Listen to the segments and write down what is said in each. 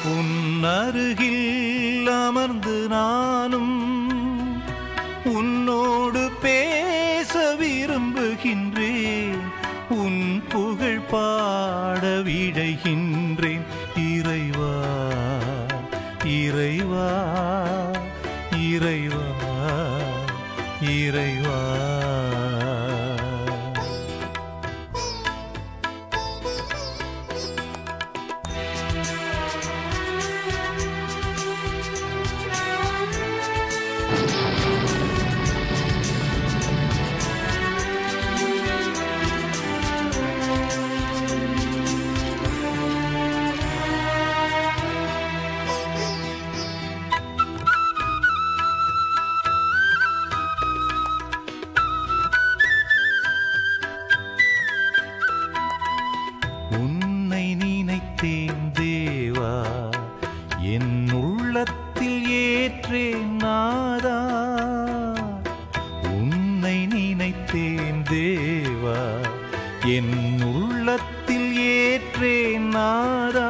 உன் அருகில் அமர்ந்து நானும் உன்னோடு பேச விரும்புகின்றேன் உன் புகழ் பாட விடைகின்றேன் இறைவா இறைவா இறைவா இறைவா உன்னை நினைத்தேன் தேவா என் உள்ளத்தில் ஏற்றேன் நாதா உன்னை நினைத்தேன் தேவா என் உள்ளத்தில் ஏற்றேன் நாதா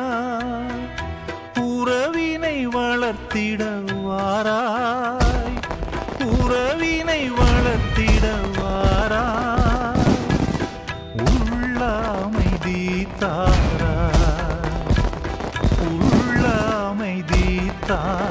உறவினை வளர்த்திட வாராய் உறவினை வளர்த்திட வாராய் உள்ள அமைதி தாரா உள்ள அமைதி தாரா